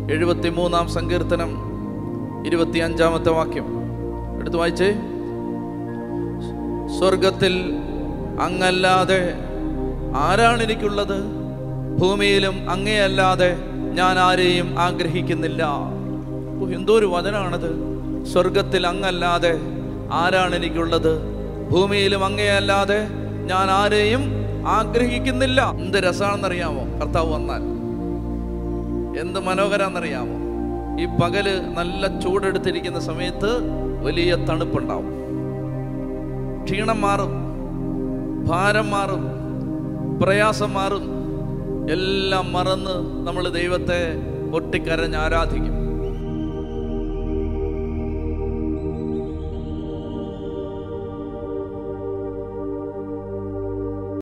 എഴുപത്തി മൂന്നാം സങ്കീർത്തനം ഇരുപത്തി അഞ്ചാമത്തെ വാക്യം എടുത്തു വായിച്ചേ സ്വർഗത്തിൽ അങ്ങല്ലാതെ ആരാണ് എനിക്കുള്ളത് ഭൂമിയിലും അങ്ങയല്ലാതെ ഞാൻ ആരെയും ആഗ്രഹിക്കുന്നില്ല ഓ, എന്തോ ഒരു വചനാണത് സ്വർഗത്തിൽ അങ്ങല്ലാതെ ആരാണ് എനിക്കുള്ളത് ഭൂമിയിലും അങ്ങയല്ലാതെ ഞാൻ ആരെയും ആഗ്രഹിക്കുന്നില്ല എന്ത് രസാണെന്നറിയാമോ കർത്താവ് വന്നാൽ എന്ത് മനോഹരാന്നറിയാമോ ഈ പകല് നല്ല ചൂടെടുത്തിരിക്കുന്ന സമയത്ത് വലിയ തണുപ്പുണ്ടാവും ക്ഷീണം മാറും ഭാരം മാറും പ്രയാസം മാറും എല്ലാം മറന്ന് നമ്മൾ ദൈവത്തെ പൊട്ടിക്കരഞ്ഞ് ആരാധിക്കും